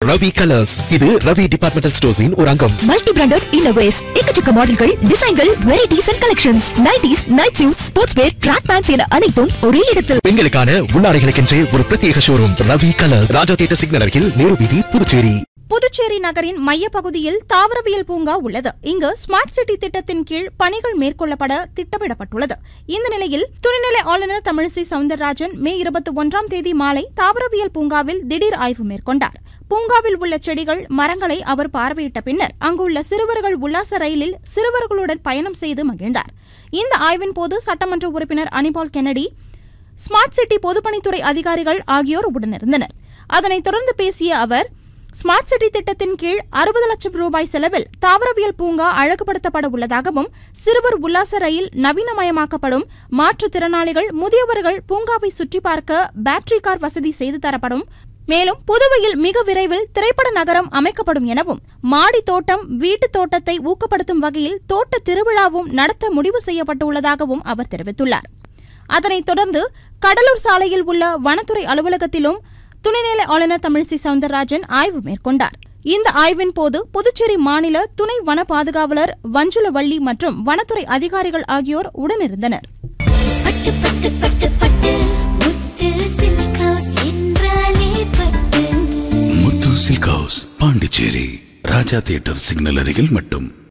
Ravi colours இது Ravi departmental ஸ்டோர்ஸின் ஒரு அங்கம் மல்டி பிராண்டட் இன்னோவேஸ் எக்கச்சக்க மாடல்கள் டிசைன்கள் varieties and collections nighties night suit sports wear track pants என அனைத்தும் ஒரே இடத்தில் பெண்களுக்கான உள்ளாடைகளுக்கென்றே ஒரு பிரத்யேக showroom Ravi colours Raja theatre signal அருகில் நேரு வீதி புதுச்சேரி புதுச்சேரி நகரின் மையப்பகுதியில் தாவரவியல் பூங்கா உள்ளது இங்கு ஸ்மார்ட் சிட்டி திட்டத்தின் கீழ் பணிகள் மேற்கொள்ளப்பட திட்டமிடப்பட்டுள்ளது இந்த நிலையில் துணைநிலை ஆளுநர் தமிழிசை சவுந்தரராஜன் மே இருபத்தி ஒன்றாம் தேதி மாலை தாவரவியல் பூங்காவில் திடீர் ஆய்வு மேற்கொண்டார் பூங்காவில் உள்ள செடிகள் மரங்களை அவர் பார்வையிட்ட பின்னர் அங்குள்ள சிறுவர்கள் உல்லாச ரயிலில் சிறுவர்களுடன் பயணம் செய்து மகிழ்ந்தார் இந்த ஆய்வின் போது சட்டமன்ற உறுப்பினர் அனிபால் கென்னடி ஸ்மார்ட் சிட்டி பொதுப்பணித்துறை அதிகாரிகள் ஆகியோர் உடனிருந்தனர் அதனைத் தொடர்ந்து பேசிய அவர் ஸ்மார்ட் சிட்டி திட்டத்தின் கீழ் அறுபது லட்சம் ரூபாய் செலவில் தாவரவியல் பூங்கா அழகுபடுத்தப்பட உள்ளதாகவும் சிறுவர் உல்லாச ரயில் நவீனமயமாக்கப்படும் மாற்றுத்திறனாளிகள் முதியவர்கள் பூங்காவை சுற்றி பார்க்க பேட்டரி கார் வசதி செய்து தரப்படும் மேலும் புதுவையில் மிக விரைவில் திரைப்பட நகரம் அமைக்கப்படும் எனவும் மாடி தோட்டம் வீட்டுத் தோட்டத்தை ஊக்கப்படுத்தும் வகையில் தோட்ட திருவிழாவும் நடத்த முடிவு செய்யப்பட்டுள்ளதாகவும் அவர் தெரிவித்துள்ளார் அதனைத் தொடர்ந்து கடலூர் சாலையில் உள்ள வனத்துறை அலுவலகத்திலும் துணைநிலை ஆளுநர் தமிழிசை சவுந்தரராஜன் ஆய்வு மேற்கொண்டார் இந்த ஆய்வின் போது புதுச்சேரி மாநில துணை வன பாதுகாவலர் வஞ்சுலவள்ளி மற்றும் வனத்துறை அதிகாரிகள் ஆகியோர் உடனிருந்தனர் பட்டு பட்டு பட்டு பட்டு முத்து சில்க் ஹவுஸ் என்றாலே Pattu Muthu silk house Pondicherry Raja theatre signal அருகில் மட்டும்